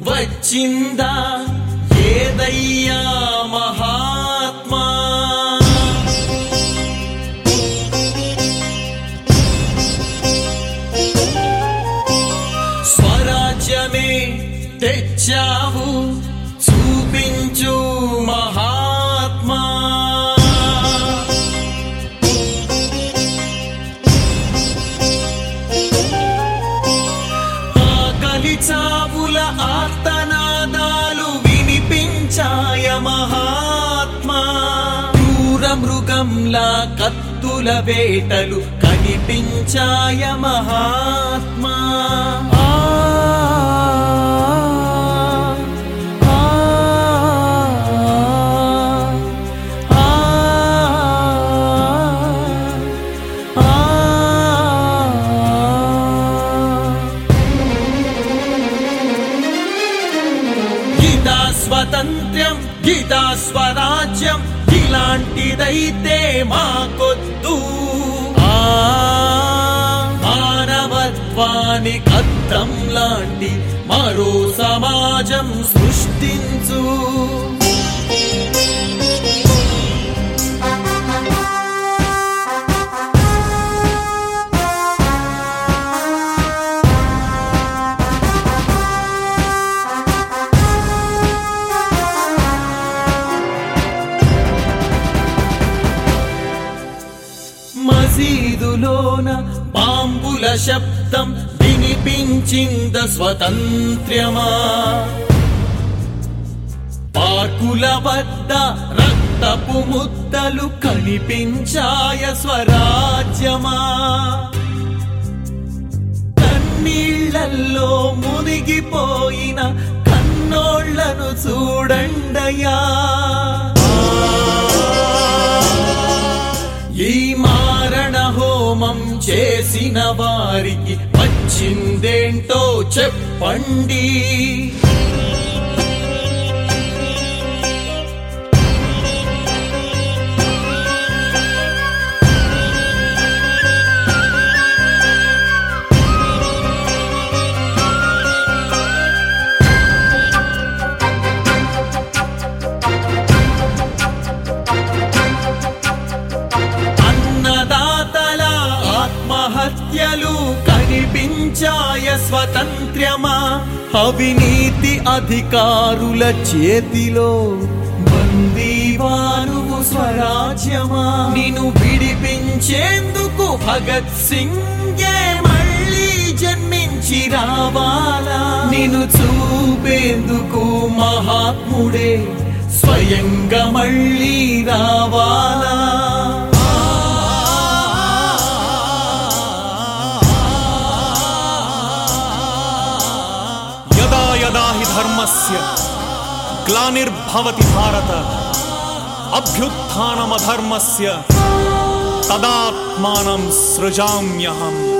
వచ్చిందా ఏదయ్యా మహాత్మా స్వరాజ్యమే తెచ్చావు చూపించు మహాత్మా ఆకలి చావుల ఆర్తనాదాలు వినిపించాయ మహాత్మా క్రూర మృగంలా కత్తుల వేటలు కనిపించాయ మహాత్మా ఆ, ఆ, ఆ, ఆ. గీతా స్వతంత్ర్యం గీతా స్వరాజ్యం ఇలాంటిదైతే మాకొద్దు ఆ మానవత్వానికి అద్దం లాంటి మరో సమాజం సృష్టించు మసీదులోన బాంబుల శబ్దం వినిపించింద స్వతంత్ర్యమా పార్కుల వద్ద రక్తపు ముద్దలు కనిపించాయ స్వరాజ్యమా కన్నీళ్లల్లో మునిగిపోయిన కన్నోళ్లను చూడండయా ఈ మారణ హోమం చేసిన వారికి వచ్చిందేంటో చెప్పండి అన్నదాతల ఆత్మహత్యలు కనిపించాయ స్వతంత్ర్యమా అవినీతి అధికారుల చేతిలో బందీవానువు స్వరాజ్యమా నిన్ను విడిపించేందుకు భగత్ సింగే మళ్ళీ జన్మించి రావాలా నిన్ను చూపేందుకు మహాత్ముడే స్వయంగా మళ్ళీ రావాలా యదా యదా హి ధర్మస్య గ్లానిర్భవతి భారత అభ్యుత్థానమధర్మస్య తదాత్మానం సృజామ్యహం